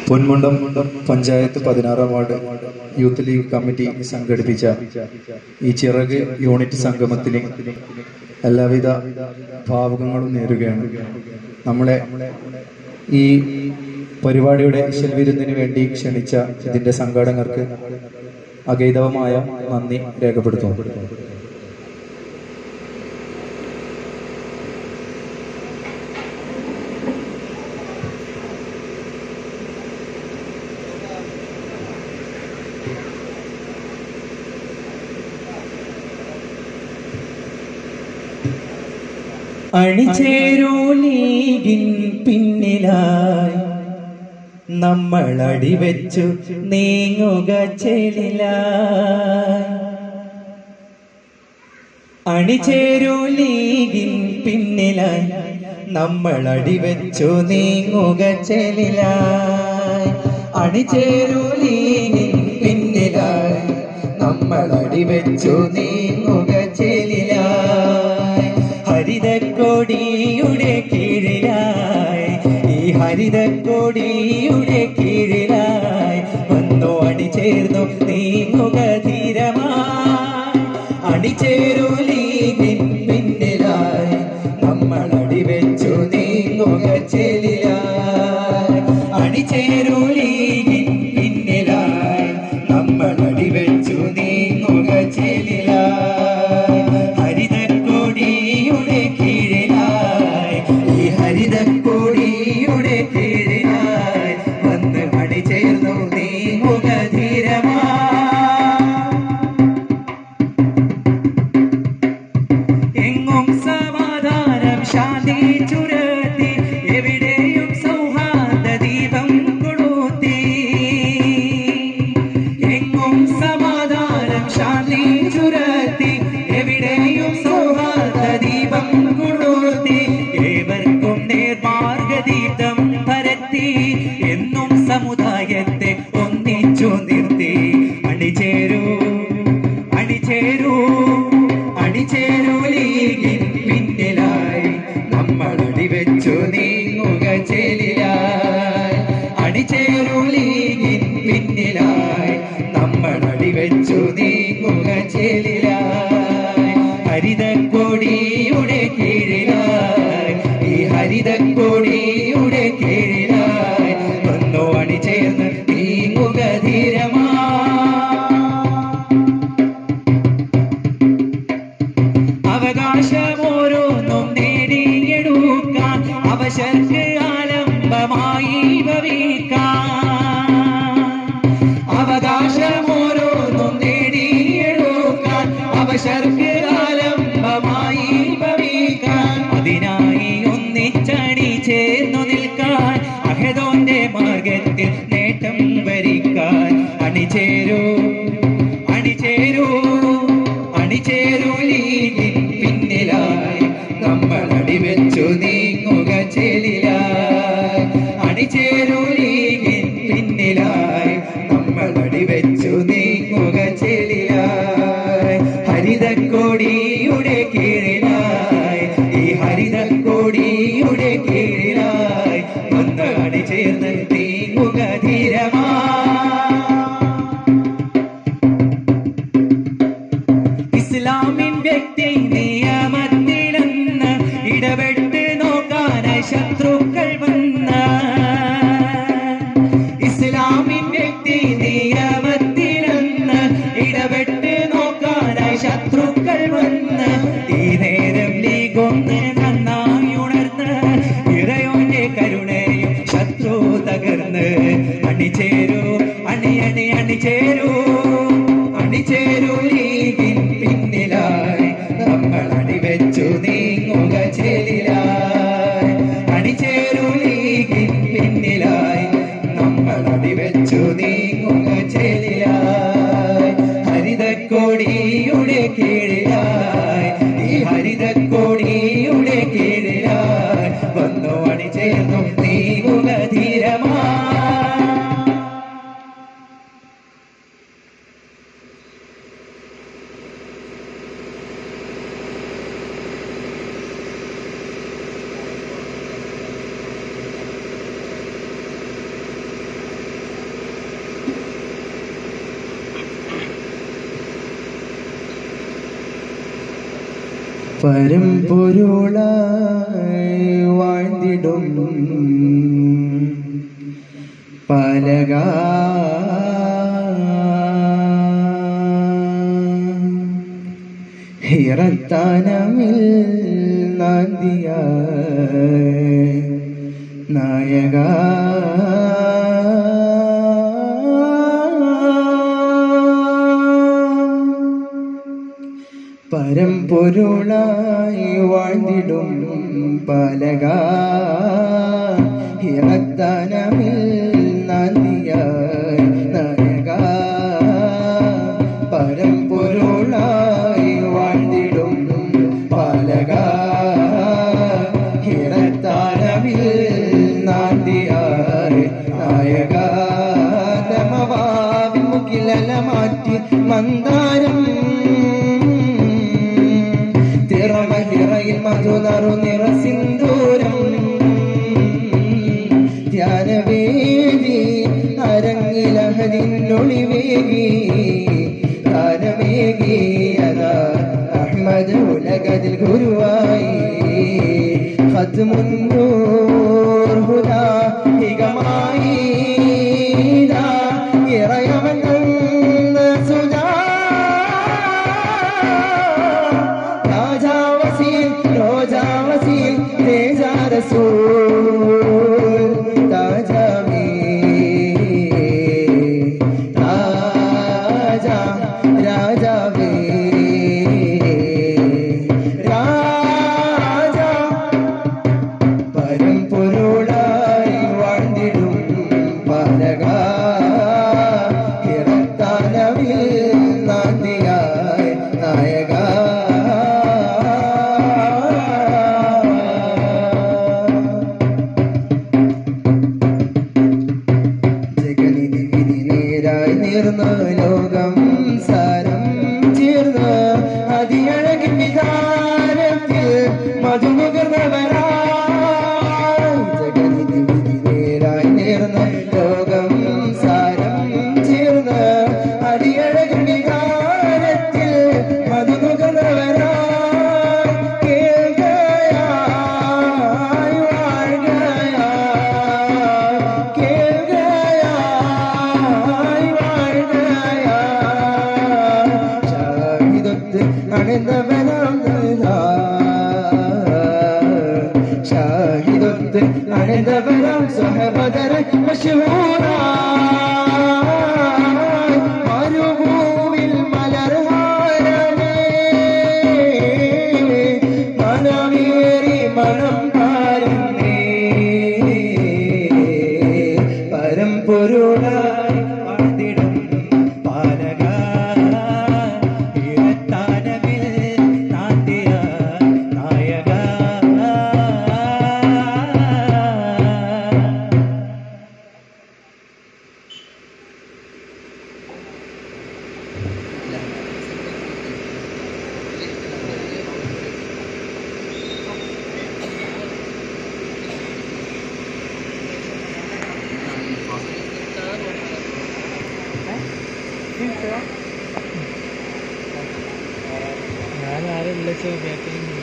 പൊന്മുണ്ടം പഞ്ചായത്ത് പതിനാറാം ward youth league committee സംഘടിപ്പിച്ച ഈ ചിറക് യൂണിറ്റ് സംഗമത്തിന് എല്ലാവിധ ഭാവുകങ്ങളും നേരുകയാണ് നമ്മളെ ഈ പരിപാടിയുടെ ശെൽവിരുന്നിന് വേണ്ടി ക്ഷണിച്ച ഇതിന്റെ സംഘാടകർക്ക് അഗൈതവമായ നന്ദി രേഖപ്പെടുത്തുന്നു അണിചേരൂ ലീഗിൻ പിന്നിലായി നമ്മൾ അടിവെച്ചു നീങ്ങുക ചെളിലായി അണിചേരൂ ലീഗിൻ പിന്നിലായി നമ്മൾ അടിവെച്ചു നീങ്ങുക ചെളിലായി അണിചേരൂ ലീഗിൻ പിന്നിലായി നമ്മൾ അടിവെച്ചു നീങ്ങുക ചെളിലായി ഹരിതക്കൊടിയുടെ കീഴിലായി ഈ ഹരിതക്കൊടിയുടെ കീഴിലായി വന്നു അണിചേർന്നു നീങ്ങുക ധീരമായി അണിചേരു ലീഗിൻ പിന്നിലായി നമ്മൾ അടിവെച്ചു നീങ്ങുക ചെലിലായി അണിചേരു ലീഗിൻ പിന്നിലായി നമ്മൾ അടിവെച്ചു നീങ്ങുക ചെലിലായി ഹരിതക്കൊടിയുടെ കീഴിലായി ഈ ഹരിതക്കൊടിയുടെ കീഴിലായി വന്ന് അണിചേർന്നു നീങ്ങുക ധീരമായി എങ്ങും സമാധാനം ശാന്തി ചുരത്തി എവിടെയും സൗഹാർദ്ദ ദീപം കൊളുത്തി എങ്ങും സമാധാനം ശാന്തി ചുരത്തി എവിടെയും സൗഹാർദ്ദ ദീപം കൊളുത്തി ഏവർക്കും നേർമാർഗദീപം പരത്തി എന്നും സമുദായത്തെ ഒന്നിച്ചു നിർത്തി അണിചേരൂ അണിചേരൂ അണിചേരൂ ലീഗിൻ പിന്നിലായി നമ്മൾ അടിവെച്ചു നീങ്ങുക ചെലിലായി അണിചേരൂ ലീഗിൻ പിന്നിലായി നമ്മൾ അടിവെച്ചു നീങ്ങുക ചെലിലായി ഹരിതക്കൊടിയുടെ കീഴിലായി ഈ ഹരിതക്കൊടിയുടെ കീഴിലായി വന്നു അണിചേർന്ന് നീങ്ങുക ധീരമായി അവകാശമോരോന്നും നേടിയെടുക്കാൻ അവശർക്ക് ആലംബമായി ഭവിക്കാൻ അവകാശമോരോന്നും നേടിയെടുക്കാൻ അവശർക്ക് ആലംബമായി ഭവിക്കാൻ അതിനായി ഒന്നിച്ചണി ചേർന്നു നിൽക്കാൻ അഹദോന്റെ മാർഗത്തിൽ നേട്ടം വരിക്കാൻ അണിചേരൂ അണിചേരൂ അണിചേരൂ ലീഗിൻ പിന്നിലായി നമ്മൾ അടിവെച്ചു നീങ്ങുക ചെലിലായി അണിചേരൂ ലീഗിൻ പിന്നിലായി നമ്മൾ അടിവെച്ചു നീങ്ങുക ചെലിലായി ഹരിതക്കോടിയുടെ കീഴിലായി ഈ ഹരിതക്കോടിയുടെ കീഴിലായി വന്ന് അണിചേർന്ന് നീങ്ങുക ധീരമായി ഇസ്ലാമിൻ വ്യക്തി നിയമത്തിലെന്ന് ഇടപെട്ട് നോക്കാനായി ശത്രുക്കൾ വന്ന ഇസ്ലാമിൻ വ്യക്തി നിയമത്തിലെന്ന് ഇടപെട്ട് നോക്കാനായി ശത്രുക്കൾ വന്ന് ഈ നേരം ലീഗൊന്ന് നന്നായി ഉണർന്ന് ഇറയോന്റെ കരുണയും ശത്രു തകർന്ന് അണിചേരൂ അണി അണി അണിചേരൂ അണിചേരൂ ലീഗിൻ പിന്നിലായി നമ്മൾ അണിവെച്ചു നീങ്ങുക ചെലിലായി അണിചേരൂ ലീഗിൻ പിന്നിലായി നമ്മൾ അടിവെച്ചു നീങ്ങുക ചെലിലായി ഹരിതക്കോടിയുടെ കീഴിലായി ഈ ഹരിതക്കോടിയുടെ കീഴിലായി വന്നു അണിചേർന്നു നീങ്ങുക ധീരമായി പരമ്പൊരുളായി വാഴ്ന്നിടും പലക ഹിറത്താനമിൽ നാന്തിയ നായക പരമ്പൊരുളായി വാഴ്ന്നിടും പലക ഹിറത്താനമിൽ നാന്തിയ നായക പരമ്പൊരുളായി വാഴ്ന്നിടും പലക ഹിറത്താനമിൽ നാന്തിയ നായക തമവാവിമുക്കിലല മാറ്റി മന്ദാരം തിറമഹിറയിൽ മധുനറു നിറ സിന്ദൂരം ധ്യാനവേദി അരങ്ങിലഹരിന്നൊളിവേകി ഗാനമേകി അതാ അഹ്മദ് ഉലകതിൽ ഗുരുവായി ഖത്മുന്നൂർ ഹുദാ ഹികമായി ദാ ഇറയവൻ സുജാ രാജാ വസീൽ രോജാ വസീൽ തേജാ റസൂൽ താജാമേ രാജാ രാജാവേ രാജാ പരമ്പൊരുളായി വാഴ്ന്നിടും പലക ഇറത്താനവിൽ നാന്തിയായി നായക ജഗനിധി വിധി നേരായി നേർന്ന ലോകം സാരം ചേർന്ന് അതിയഴകിൻ വിധാനത്തിൽ മധുമുകർന്നവരാ ജഗനിധി വിധി നേരായി നേർന്ന ലോകം സാരം ചേർന്ന് അതിയഴകിൻ വിധാനത്തിൽ മധുമുകർന്നവരാ കേൾക്കയായി വാഴുകയായി കേൾക്കയായി വാഴുകയായി ഷാഹിദത്ത് അണിന്തവനാം ഷാഹിദത്ത് അണിന്തവനാം സഹബദര മഷഹൂറാ മരുഭൂവിൽ മലർഹാരമേ മനമേറി മനം പാരുന്നേ പരമ്പൊരുളായി വാഴ്ന്നിടും പാലക ഇരത്താനമിൽ നാട്ടിയ നായക ഞാൻ ആരും വിളിച്ചു കേട്ടില്ല